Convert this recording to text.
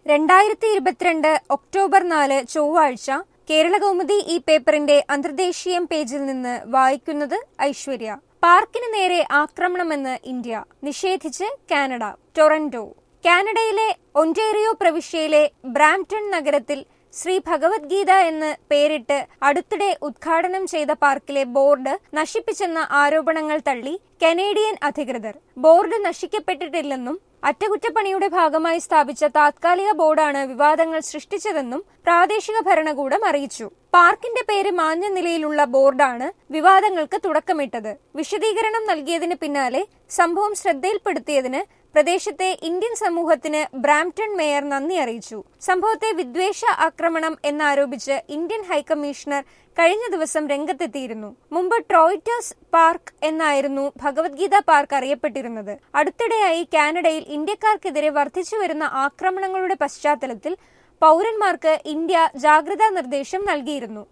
രണ്ടായിരത്തി ഇരുപത്തിരണ്ട് ഒക്ടോബർ നാല് ചൊവ്വാഴ്ച കേരളകൗമുദി ഈ പേപ്പറിന്റെ അന്തർദേശീയം പേജിൽ നിന്ന് വായിക്കുന്നത് ഐശ്വര്യ പാർക്കിന് നേരെ ആക്രമണമെന്ന് ഇന്ത്യ നിഷേധിച്ച് കാനഡ ടൊറന്റോ കാനഡയിലെ ഒന്റേറിയോ പ്രവിശ്യയിലെ ബ്രാംപ്ടൺ നഗരത്തിൽ ശ്രീ ഭഗവത്ഗീത എന്ന് പേരിട്ട് അടുത്തിടെ ഉദ്ഘാടനം ചെയ്ത പാർക്കിലെ ബോർഡ് നശിപ്പിച്ചെന്ന ആരോപണങ്ങൾ തള്ളി കനേഡിയൻ അധികൃതർ ബോർഡ് നശിക്കപ്പെട്ടിട്ടില്ലെന്നും അറ്റകുറ്റപ്പണിയുടെ ഭാഗമായി സ്ഥാപിച്ച താത്കാലിക ബോർഡാണ് വിവാദങ്ങൾ സൃഷ്ടിച്ചതെന്നും പ്രാദേശിക ഭരണകൂടം അറിയിച്ചു പാർക്കിന്റെ പേര് മാഞ്ഞ നിലയിലുള്ള ബോർഡാണ് വിവാദങ്ങൾക്ക് തുടക്കമിട്ടത് വിശദീകരണം നൽകിയതിന് പിന്നാലെ സംഭവം ശ്രദ്ധയിൽപ്പെടുത്തിയതിന് പ്രദേശത്തെ ഇന്ത്യൻ സമൂഹത്തിന് ബ്രാംപ്ടൺ മേയർ നന്ദി അറിയിച്ചു സംഭവത്തെ വിദ്വേഷ ആക്രമണം എന്നാരോപിച്ച് ഇന്ത്യൻ ഹൈക്കമ്മീഷണർ കഴിഞ്ഞ ദിവസം രംഗത്തെത്തിയിരുന്നു മുമ്പ് ട്രോയിറ്റേഴ്സ് പാർക്ക് എന്നായിരുന്നു ഭഗവത്ഗീത പാർക്ക് അറിയപ്പെട്ടിരുന്നത് അടുത്തിടെയായി കാനഡയിൽ ഇന്ത്യക്കാർക്കെതിരെ വർദ്ധിച്ചുവരുന്ന ആക്രമണങ്ങളുടെ പശ്ചാത്തലത്തിൽ പൗരന്മാർക്ക് ഇന്ത്യ ജാഗ്രതാ നിർദ്ദേശം നൽകിയിരുന്നു